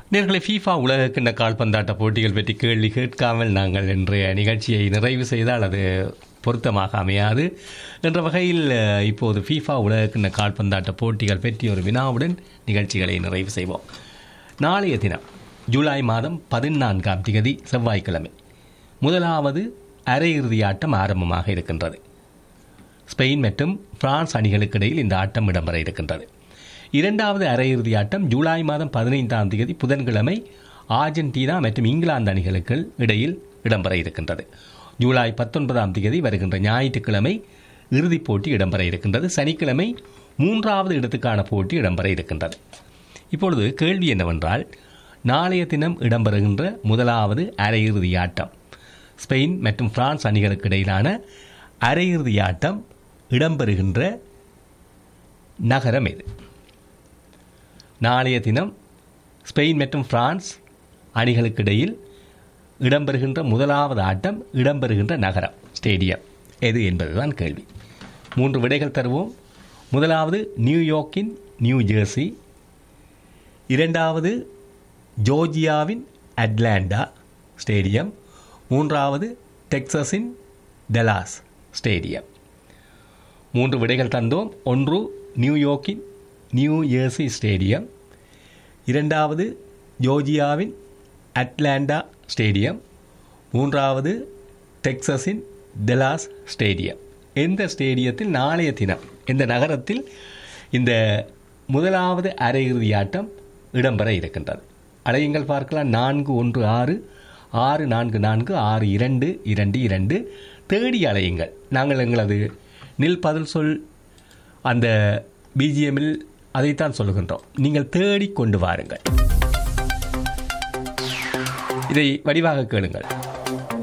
நேர்களை ஃபீஃபா உலகக்கிண்ண கால்பந்தாட்ட போட்டிகள் பற்றி கேள்வி கேட்காமல் நாங்கள் இன்றைய நிகழ்ச்சியை நிறைவு செய்தால் அது பொருத்தமாக அமையாது என்ற வகையில் அஹ், இப்போது ஃபீஃபா உலகக்கிண்ண கால்பந்தாட்ட போட்டிகள் பற்றி ஒரு வினாவுடன் நிகழ்ச்சிகளை நிறைவு செய்வோம் நாளைய தினம் ஜூலை மாதம் பதினான்காம் திகதி செவ்வாய்க்கிழமை முதலாவது அரையிறுதி ஆட்டம் ஆரம்பமாக இருக்கின்றது ஸ்பெயின் மற்றும் பிரான்ஸ் அணிகளுக்கு இடையில் இந்த ஆட்டம் இடம்பெற இருக்கின்றது இரண்டாவது அரையிறுதி ஆட்டம் ஜூலை மாதம் பதினைந்தாம் தேதி புதன்கிழமை ஆர்ஜென்டினா மற்றும் இங்கிலாந்து அணிகளுக்கு இடையில் இடம்பெற இருக்கின்றது ஜூலை பத்தொன்பதாம் தேதி வருகின்ற ஞாயிற்றுக்கிழமை இறுதிப் போட்டி இடம்பெற இருக்கின்றது சனிக்கிழமை மூன்றாவது இடத்துக்கான போட்டி இடம்பெற இருக்கின்றது இப்பொழுது கேள்வி என்னவென்றால் நாளைய தினம் இடம்பெறுகின்ற முதலாவது அரையிறுதி ஆட்டம் ஸ்பெயின் மற்றும் பிரான்ஸ் அணிகளுக்கு இடையிலான அரையிறுதி ஆட்டம் இடம்பெறுகின்ற நகரம் எது நாளைய தினம் ஸ்பெயின் மற்றும் பிரான்ஸ் அணிகளுக்கு இடையில் இடம்பெறுகின்ற முதலாவது ஆட்டம் இடம்பெறுகின்ற நகரம் ஸ்டேடியம் எது என்பதுதான் கேள்வி மூன்று விடைகள் தருவோம் முதலாவது நியூயார்க்கின் நியூ ஜெர்சி இரண்டாவது ஜோர்ஜியாவின் அட்லாண்டா ஸ்டேடியம் மூன்றாவது டெக்சஸின் டெலாஸ் ஸ்டேடியம் மூன்று விடைகள் தந்தோம் ஒன்று நியூயார்க்கின் நியூ ஜெர்சி ஸ்டேடியம் இரண்டாவது ஜோர்ஜியாவின் அட்லாண்டா ஸ்டேடியம் மூன்றாவது டெக்சஸின் டெலாஸ் ஸ்டேடியம் எந்த ஸ்டேடியத்தில் நாளைய தினம் எந்த நகரத்தில் இந்த முதலாவது அரையிறுதி ஆட்டம் இடம்பெற இருக்கின்றது அழையுங்கள் பார்க்கலாம் நான்கு ஒன்று ஆறு ஆறு நான்கு நான்கு ஆறு இரண்டு இரண்டு இரண்டு தேடி அலையுங்கள் நாங்கள் எங்களது நில் பதில் சொல் அந்த பிஜிஎம்மில் அதைத்தான் சொல்லுகின்றோம் நீங்கள் தேடி கொண்டு வாருங்கள் இதை வடிவாக கேளுங்கள்